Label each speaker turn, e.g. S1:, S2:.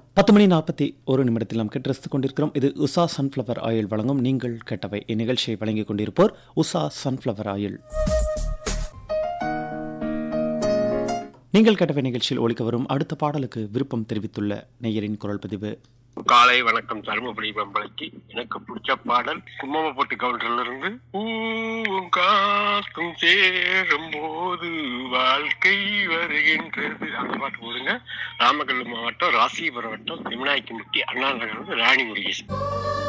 S1: பத்து மணி நாற்பத்தி ஒரு நிமிடத்தில் நாம் கேட்டு ரசித்துக் கொண்டிருக்கிறோம் இது உஷா சன்ஃப்ளவர் ஆயில் வழங்கும் நீங்கள் கேட்டவை இந்நிகழ்ச்சியை வழங்கிக் கொண்டிருப்போர் உஷா சன்ஃப்ளவர் ஆயில் நீங்கள் கேட்டவை நிகழ்ச்சியில் ஒழிக்க வரும் அடுத்த பாடலுக்கு விருப்பம் தெரிவித்துள்ள நேயரின் குரல் பதிவு
S2: காலை வணக்கம் தருமபுரி பம்பளைக்கு எனக்கு பிடிச்ச பாடல் கும்மமப்பட்டு கவுண்டர்ல இருந்து பூவும் காத்தும் சேரும் போது வாழ்க்கை வருகின்றது அந்த பாட்டு போடுங்க நாமக்கல் மாவட்டம் ராசிபுரம் வட்டம் திருநாய்க்கும்பட்டி அண்ணா நகர் ராணி முருகேசன்